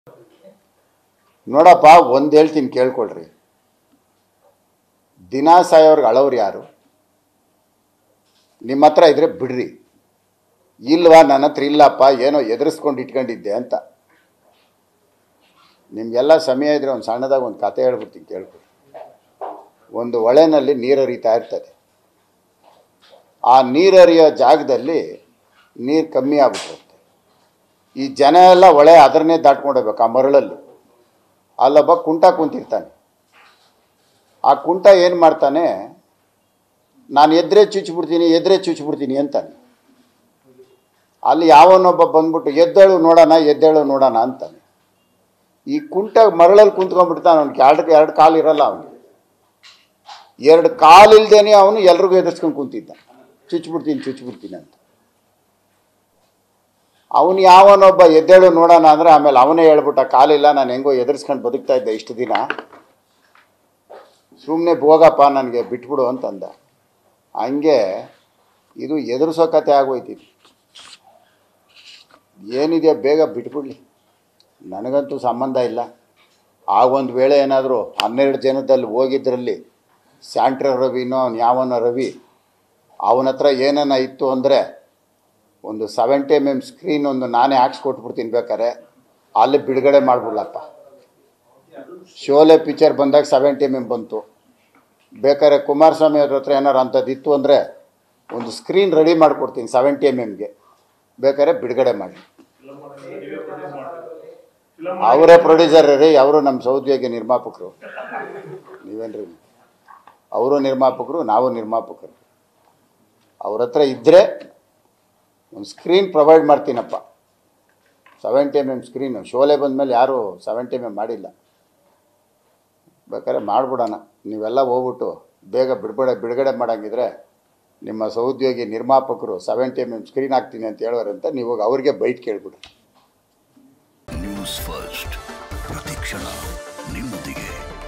ನೋಡಪ್ಪ ಒಂದು ಹೇಳ್ತೀನಿ ಕೇಳ್ಕೊಳ್ರಿ ದಿನ ಸಾಯೋರ್ಗೆ ಅಳವ್ರು ಯಾರು ನಿಮ್ಮ ಹತ್ರ ಇದ್ರೆ ಬಿಡ್ರಿ ಇಲ್ವಾ ನನ್ನ ಹತ್ರ ಇಲ್ಲಪ್ಪ ಏನೋ ಎದುರಿಸ್ಕೊಂಡು ಇಟ್ಕೊಂಡಿದ್ದೆ ಅಂತ ನಿಮಗೆಲ್ಲ ಸಮಯ ಇದ್ರೆ ಒಂದು ಸಣ್ಣದಾಗ ಒಂದು ಕತೆ ಹೇಳ್ಬಿಡ್ತೀನಿ ಕೇಳ್ಕೊಡಿ ಒಂದು ಹೊಳೆನಲ್ಲಿ ನೀರು ಹರಿತಾ ಇರ್ತದೆ ಆ ನೀರು ಹರಿಯೋ ಜಾಗದಲ್ಲಿ ನೀರು ಕಮ್ಮಿ ಆಗ್ಬಿಟ್ಟಿರುತ್ತೆ ಈ ಜನ ಎಲ್ಲ ಹೊಳೆ ಅದನ್ನೇ ದಾಟ್ಕೊಂಡು ಹೋಗ್ಬೇಕು ಆ ಮರಳಲ್ಲಿ ಅಲ್ಲೊಬ್ಬ ಕುಂಟ ಕುಂತಿರ್ತಾನೆ ಆ ಕುಂಟ ಏನು ಮಾಡ್ತಾನೆ ನಾನು ಎದ್ರೆ ಚುಚ್ಚಿಬಿಡ್ತೀನಿ ಎದ್ರೆ ಚುಚ್ಚಿಬಿಡ್ತೀನಿ ಅಂತಾನೆ ಅಲ್ಲಿ ಯಾವನೊಬ್ಬ ಬಂದ್ಬಿಟ್ಟು ಎದ್ದೇಳು ನೋಡೋಣ ಎದ್ದೇಳು ನೋಡೋಣ ಅಂತಾನೆ ಈ ಕುಂಟ ಮರಳಲ್ಲಿ ಕುಂತ್ಕೊಂಡ್ಬಿಡ್ತಾನೆ ಅವ್ನಿಗೆ ಎರಡು ಎರಡು ಕಾಲು ಇರಲ್ಲ ಅವನಿಗೆ ಎರಡು ಕಾಲು ಇಲ್ದೇನೆ ಅವನು ಎಲ್ರಿಗೂ ಎದುರಿಸ್ಕೊಂಡು ಕುಂತಿದ್ದ ಚುಚ್ಚಿಬಿಡ್ತೀನಿ ಚುಚ್ಚಿಬಿಡ್ತೀನಿ ಅಂತ ಅವನು ಯಾವನೊಬ್ಬ ಎದ್ದೇಳು ನೋಡೋಣ ಅಂದರೆ ಆಮೇಲೆ ಅವನೇ ಹೇಳ್ಬಿಟ್ಟ ಕಾಲಿಲ್ಲ ನಾನು ಹೆಂಗೋ ಎದುರಿಸ್ಕೊಂಡು ಬದುಕ್ತಾ ಇದ್ದೆ ಇಷ್ಟು ದಿನ ಸುಮ್ಮನೆ ಹೋಗಪ್ಪ ನನಗೆ ಬಿಟ್ಬಿಡು ಅಂತಂದ ಹಂಗೆ ಇದು ಎದುರಿಸೋ ಕತೆ ಆಗೋಯ್ತಿದ್ದು ಏನಿದೆ ಬೇಗ ಬಿಟ್ಬಿಡ್ಲಿ ನನಗಂತೂ ಸಂಬಂಧ ಇಲ್ಲ ಆ ಒಂದು ವೇಳೆ ಏನಾದರೂ ಹನ್ನೆರಡು ಜನದಲ್ಲಿ ಹೋಗಿದ್ರಲ್ಲಿ ಸ್ಯಾಂಟ್ರ ರವಿನೋ ಅವ್ನು ಯಾವನೋ ರವಿ ಅವನ ಹತ್ರ ಏನನ್ನ ಇತ್ತು ಅಂದರೆ ಒಂದು ಸೆವೆಂಟಿ ಎಮ್ ಎಮ್ ಸ್ಕ್ರೀನ್ ಒಂದು ನಾನೇ ಹಾಕ್ಸ್ಕೊಟ್ಬಿಡ್ತೀನಿ ಬೇಕಾರೆ ಅಲ್ಲಿ ಬಿಡುಗಡೆ ಮಾಡ್ಬಿಡ್ಲಪ್ಪ ಶೋಲೆ ಪಿಕ್ಚರ್ ಬಂದಾಗ ಸೆವೆಂಟಿ ಎಮ್ ಎಮ್ ಬಂತು ಬೇಕಾದ್ರೆ ಕುಮಾರಸ್ವಾಮಿ ಅವ್ರ ಹತ್ರ ಏನಾರು ಅಂಥದ್ದು ಇತ್ತು ಅಂದರೆ ಒಂದು ಸ್ಕ್ರೀನ್ ರೆಡಿ ಮಾಡಿಕೊಡ್ತೀನಿ ಸೆವೆಂಟಿ ಎಮ್ ಎಮ್ಗೆ ಬೇಕಾದ್ರೆ ಬಿಡುಗಡೆ ಮಾಡಿ ಅವರೇ ಪ್ರೊಡ್ಯೂಸರ್ ರೀ ಅವರು ನಮ್ಮ ಸೌದ್ಯೋಗಿ ನಿರ್ಮಾಪಕರು ನೀವೇನ್ರಿ ಅವರು ನಿರ್ಮಾಪಕರು ನಾವು ನಿರ್ಮಾಪಕರು ಅವ್ರ ಹತ್ರ ಇದ್ದರೆ ಒಂದು ಸ್ಕ್ರೀನ್ ಪ್ರೊವೈಡ್ ಮಾಡ್ತೀನಪ್ಪ seventy M M screen Sholay ಬಂದಮೇಲೆ ಯಾರೂ ಸೆವೆಂಟಿ ಎಮ್ ಎಮ್ ಮಾಡಿಲ್ಲ ಬೇಕಾದ್ರೆ ಮಾಡಿಬಿಡೋಣ ನೀವೆಲ್ಲ ಹೋಗ್ಬಿಟ್ಟು ಬೇಗ ಬಿಡುಗಡೆ ಬಿಡುಗಡೆ ಮಾಡೋಂಗಿದ್ರೆ ನಿಮ್ಮ ಸಹೋದ್ಯೋಗಿ ನಿರ್ಮಾಪಕರು ಸೆವೆಂಟಿ ಎಮ್ ಎಮ್ ಸ್ಕ್ರೀನ್ ಹಾಕ್ತೀನಿ ಅಂತ ಹೇಳೋರಂತ ನೀವು ಹೋಗಿ ಅವ್ರಿಗೆ ಬೈಟ್ ಕೇಳ್ಬಿಡ್ರಿ ನ್ಯೂಸ್ ಫಸ್ಟ್ ಪ್ರತಿಕ್ಷಣ ನಿಮ್ಮೊಂದಿಗೆ